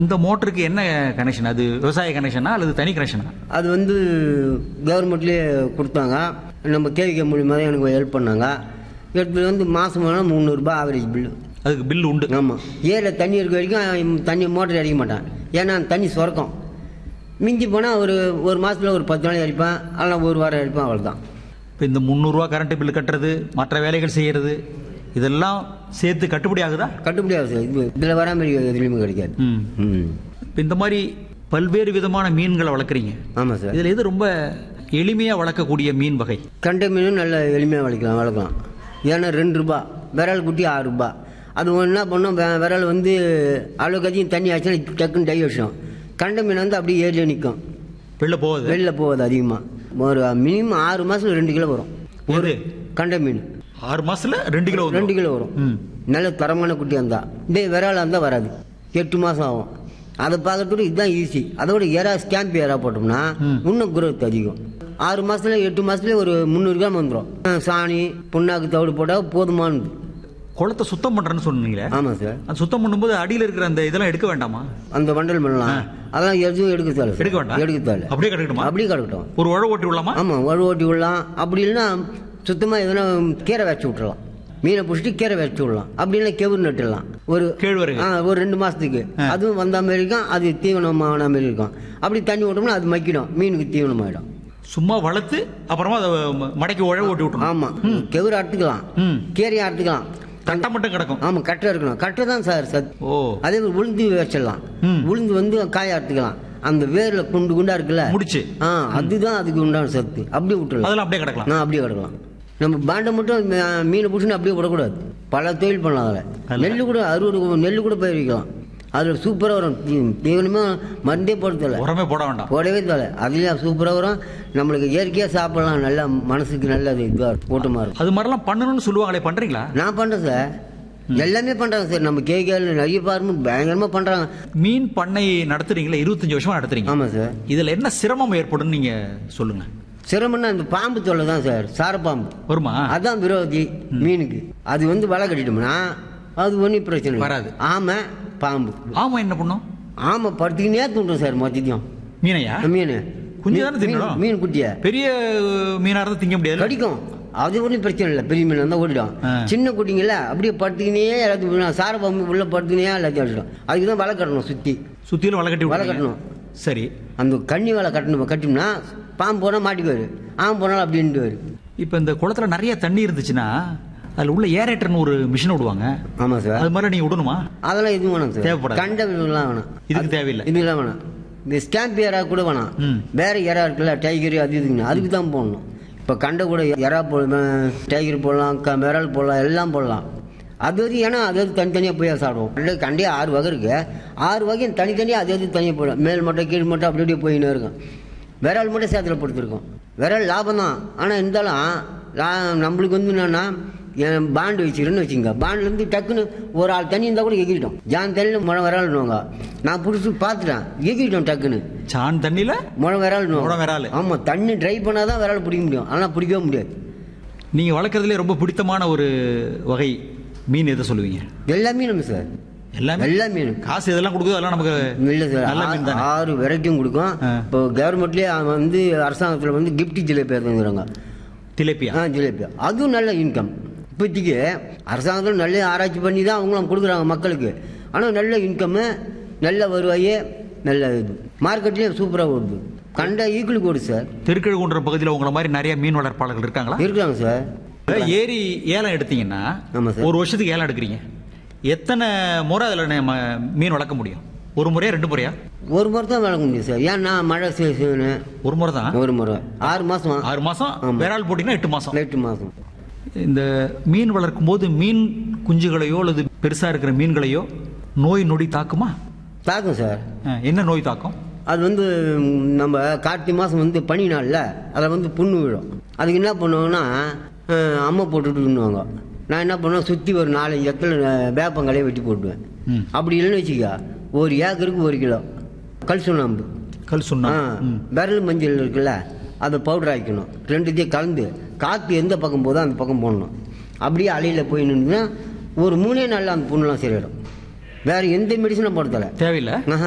இந்த மோட்டருக்கு என்ன கனெக்ஷன் அது விவசாய கனெக்ஷனா அல்லது தனி கனெக்ஷனா அது வந்து கவர்மெண்ட்லேயே கொடுத்தாங்க நம்ம கேவிகே மூலியமாக தான் எனக்கு ஹெல்ப் பண்ணாங்க எடுத்து வந்து மாதம் வேணால் முந்நூறுரூபா ஆவரேஜ் பில்லு அதுக்கு பில் உண்டு ஆமாம் ஏரியில் தண்ணி இருக்க வரைக்கும் தண்ணி மோட்டர் அடிக்க மாட்டேன் ஏன்னா தண்ணி சுரக்கும் மிஞ்சி போனால் ஒரு ஒரு மாதத்தில் ஒரு பத்து நாளைக்கு அடிப்பேன் அல்ல ஒரு வாரம் அடிப்பேன் அவ்வளோதான் இப்போ இந்த முந்நூறுரூவா கரண்ட் பில் கட்டுறது மற்ற வேலைகள் செய்யறது இதெல்லாம் சேர்த்து கட்டுப்படி ஆகுதா கட்டுப்படி ஆகுது சார் இது இதில் வராமல் எதுலேயுமே கிடைக்காது ம் ம் இப்போ இந்த மாதிரி பல்வேறு விதமான மீன்களை வளர்க்குறீங்க ஆமாம் சார் இதில் எது ரொம்ப எளிமையாக வளர்க்கக்கூடிய மீன் வகை கண்டை மீனும் நல்ல எளிமையாக வளர்க்கலாம் வளர்க்கலாம் ஏன்னா ரெண்டு ரூபா விரல் குட்டி ஆறு ரூபா அது என்ன பண்ணோம் வெ- விரல் வந்து அளவுக்கு அதிகம் தண்ணி ஆச்சுன்னா டக்குன்னு டை வச்சோம் கண்டை மீன் வந்து அப்படியே ஏரியில் நிற்கும் வெளில போகுது வெளில போகாது அதிகமாக ஒரு மினிமம் ஆறு மாதத்துல ரெண்டு கிலோ வரும் ஒரு கண்டை மீன் ஆறு மாசத்துல ரெண்டு கிலோ வந்துரும். ரெண்டு கிலோ வரும் ம் நல்ல தரமான குட்டியாக இருந்தா இதே விராலாக இருந்தால் வராது எட்டு மாதம் ஆகும் அதை பார்க்கறதுக்கு இதுதான் ஈஸி அதோட எறா ஸ்டாம்ப் எறா போட்டோம்னா ம். இன்னும் குரோத் அதிகம் ஆறு மாசத்துல எட்டு மாசத்துல ஒரு முந்நூறு கிராம் வந்துடும் சாணி புண்ணாக்கு தவிடு போட்டால் போதுமானது குளத்தை சுத்தம் பண்றேன்னு சொன்னீங்களே ஆமாம் சார் அது சுத்தம் பண்ணும்போது அடியில இருக்கிற அந்த இதெல்லாம் எடுக்க வேண்டாமா அந்த வண்டல் பண்ணலாம் அதெல்லாம் எதுவும் எடுக்க தேவை எடுக்க வேண்டாம் எடுக்க தேவை அப்படியே கிடக்கட்டுமா அப்படியே கிடக்கட்டும் ஒரு உழவு ஓட்டி விடலாமா ஆமாம் வழு ஓட்டி விடலாம் அப்படி இல்லைன்னா சுத்தமாக எதனா கீரை வச்சு விட்டுறலாம் மீனை பிடிச்சிட்டு கீரை வச்சு விடலாம் அப்படி இல்லை கெவுரு நட்டுடலாம் ஒரு கேழ்வரகு ஆ ஒரு ரெண்டு மாசத்துக்கு அதுவும் வந்த மாதிரி இருக்கும் அது தீவனமான மாதிரி இருக்கும் அப்படி தண்ணி விட்டோம்னா அது மக்கிடும் மீனுக்கு தீவனம் ஆயிடும் சும்மா வளர்த்து அப்புறமா அதை ம- மடக்கி உழவு ஓட்டி விட்டுரும் ஆமா கெவுரு அறுத்துக்கலாம் ம் கீரையை அறுத்துக்கலாம் கட்டை மட்டும் கிடக்கும் ஆமா கட்டை இருக்கணும் கட்டை தான் சார் சத் ஓ அதே மாதிரி உளுந்து வச்சிடலாம் ம். உளுந்து வந்து காய அறுத்துக்கலாம் அந்த வேர்ல குண்டு குண்டா இருக்குல்ல முடிச்சு ஆ அதுதான் அதுக்கு உண்டான சத்து அப்படியே விட்டுறலாம் அதெல்லாம் அப்படியே கிடக்கலாம் நான் அப்படியே கிடக்கலாம் நம்ம பாண்டை மட்டும் மீ- மீனை பிடிச்சின்னு அப்படியே விடக்கூடாது பல தொழில் பண்ணலாம் அதில் அதுல? நெல் கூட அறுவடை நெல் கூட பயிர் வைக்கலாம் அதில் சூப்பராக வரும் தீ- தீவனமே மருந்தே போட தேவை உரமே போட வேண்டாம் போடவே தேவை அதுலேயும் சூப்பராக வரும் நம்மளுக்கு இயற்கையாக சாப்பிடலாம் நல்லா மனசுக்கு நல்லது இதுவாக ஊட்டமாக இருக்கும் அது மாதிரிலாம் பண்ணணும்னு சொல்லுவாங்களே பண்றீங்களா நான் பண்ணுறேன் சார் எல்லாமே பண்ணுறாங்க சார் நம்ம கேகேல நிறைய பாருங்க பயங்கரமாக பண்ணுறாங்க மீன் பண்ணை நடத்துறீங்களா இருபத்தஞ்சு வருஷமா நடத்துறீங்க ஆமாம் சார் இதுல என்ன சிரமம் ஏற்படும் நீங்க சொல்லுங்க சிரமம்னா இந்த பாம்பு தொல்லை தான் சார் சாரப்பாம்பு வருமா அதான் விரோதி மீனுக்கு அது வந்து வலை கட்டிட்டோம்னா அது ஒன்றும் பிரச்சனை இல்லை. வராது. ஆமை பாம்பு ஆமா என்ன பண்ணும் ஆமை படுத்துக்கினே தூண்டும் சார் மொத்தத்தையும் மீனையா மீன் குஞ்சு மீன், தானே தின்னணும்? மீன் குட்டிய பெரிய மீனா இருந்தா திங்க முடியாது கடிக்கும் அது ஒன்றும் பிரச்சனை இல்லை பெரிய மீன் இருந்தால் ஓடிடும் ஆ. சின்ன குட்டிங்கள அப்படியே படுத்துக்கினே எல்லாத்தையும் சார பாம்பு உள்ள படுத்துக்கினே எல்லாத்தையும் அடிச்சிடும் அதுக்கு தான் வலை கட்டணும் சுற்றி சுத்திலும் வலை கட்டி வலை விட்டுறீங்க. கட்டணும். சரி அந்த கண்ணி வலை கட்டணும் கட்டினோம்னா பாம்பு போனால் மாட்டிக்குவார் ஆம் போனாலும் அப்படின்ட்டு வரும் இப்ப இந்த குளத்துல நிறைய தண்ணி இருந்துச்சுன்னா அதுல உள்ள ஏரேட்டர்னு ஒரு மிஷின் விடுவாங்க ஆமாம் சார் அது மாதிரி நீங்க விடணுமா அதெல்லாம் எதுவும் வேணாம் சார் தேவைப்படாது. கண்ட இதெல்லாம் வேணாம் இதுக்கு அது- தேவையில்லை. இதுக்கெல்லாம் வேணாம் இந்த ஸ்டாம்ப் ஏரா கூட வேணாம் ம். வேற எறா இருக்குல்ல டைகர் அது இதுங்க அதுக்கு தான் போடணும் இப்போ கண்ட கூட எறா போடலாம் டைகர் போடலாம் க விரல் போடலாம் எல்லாம் போடலாம் அது வந்து ஏன்னா அது அது தனித்தனியாக போய் சாப்பிடுவோம் கண்டே கண்டே ஆறு வகை இருக்கு ஆறு வகையும் தனித்தனியாக அது அது தனியாக போடும் மேல் மட்டும் கீழ் மட்டும் அப்படி அப்படியே போயின்னு இருக்கும் விரல் மட்டும் சேத்துல படுத்துருக்கோம் விரல் லாபம் தான் ஆனால் இருந்தாலும் லா- நம்மளுக்கு வந்து என்னன்னா என் பாண்டு வச்சுக்கிறேன்னு வச்சுங்க பாண்ட்லேருந்து டக்குன்னு ஒரு ஆள் தண்ணி இருந்தால் கூட எகிட்டோம் ஜான் தண்ணியில் முழை விரல்னுவாங்க நான் பிடிச்சி பார்த்துட்டேன் எகிட்டோம் டக்குன்னு சான் தண்ணியில முழை விரல் முழ விரல். ஆமாம் தண்ணி ட்ரை பண்ணால் தான் விரல் பிடிக்க முடியும் ஆனால் பிடிக்கவே முடியாது நீங்க வளர்க்கறதுல ரொம்ப பிடித்தமான ஒரு வகை மீன் எதை சொல்லுவீங்க எல்லா மீனும் சார் எல்லாமே எல்லா மீனும் காசு இதெல்லாம் கொடுக்குது அதெல்லாம் நமக்கு இல்லை சார் நல்ல மீன் ஆ- தானே ஆறு வெரைட்டியும் கொடுக்கும் ஆ. இப்போ கவர்மெண்ட்லேயே வந்து அரசாங்கத்தில் வந்து கிஃப்ட் ஜிலேபி எடுத்துங்கிறாங்க திலேப்பியா ஆ ஜிலேபி அதுவும் நல்ல இன்கம் இப்போதைக்கு அரசாங்கத்தில் நல்ல ஆராய்ச்சி பண்ணி தான் அவங்களும் கொடுக்குறாங்க மக்களுக்கு ஆனால் நல்ல இன்கம்மு நல்ல வருவாய் நல்ல இது மார்க்கெட்லேயே சூப்பராக ஓடுது கண்ட ஈக்குவலுக்கு ஓடுது சார் திருக்கழுகுன்ற பகுதியில் உங்களை மாதிரி நிறைய மீன் வளர்ப்பாளர்கள் இருக்காங்களா இருக்கிறாங்க சார் ஏரி ஏலம் எடுத்தீங்கன்னா ஆமா சார். ஒரு வருஷத்துக்கு ஏலம் எடுக்கிறீங்க எத்தனை முறை அதில் நம்ம மீன் வளர்க்க முடியும் ஒரு முறையா ரெண்டு முறையா ஒரு முறை தான் வளர்க்க முடியும் சார் ஏன்னா மழை சீசனு ஒரு முறை தான் ஒரு முறை ஆறு மாதம் ஆறு மாசம் ஆமா. விரால் போட்டீங்கன்னா எட்டு மாசம் எட்டு மாதம் இந்த மீன் வளர்க்கும் போது மீன் குஞ்சுகளையோ அல்லது பெருசா இருக்கிற மீன்களையோ நோய் நொடி தாக்குமா தாக்கும் சார் அஹ், என்ன நோய் தாக்கும் அது வந்து ம், நம்ம கார்த்திகை மாதம் வந்து பனி நாளில் அதில் வந்து புண்ணு விழும் அதுக்கு என்ன பண்ணுவாங்கன்னா அஹ், அம்மை போட்டுட்டுன்னுவாங்க நான் என்ன பண்ணுவேன் சுற்றி ஒரு நாலஞ்சு இடத்துல அஹ், வேப்பங்களையே வெட்டி போட்டுவேன் ம். அப்படி இல்லைன்னு வச்சுக்க ஒரு ஏக்கருக்கு ஒரு கிலோ கல் சுண்ணாம்பு கல் சொன்னா ஆ, விரல் மஞ்சள் இருக்குல்ல அதை பவுடர் ஆக்கிக்கணும் ரெண்டுத்தையும் கலந்து காற்று எந்த பக்கம் போதோ அந்த பக்கம் போடணும் அப்படியே அலையில் போய் நின்றுன்னா ஒரு மூணே நாளில் அந்த புண்ணெலாம் சரியிடும் வேறு எந்த மெடிசனும் போட தேவை தேவையில்லை ஆஹா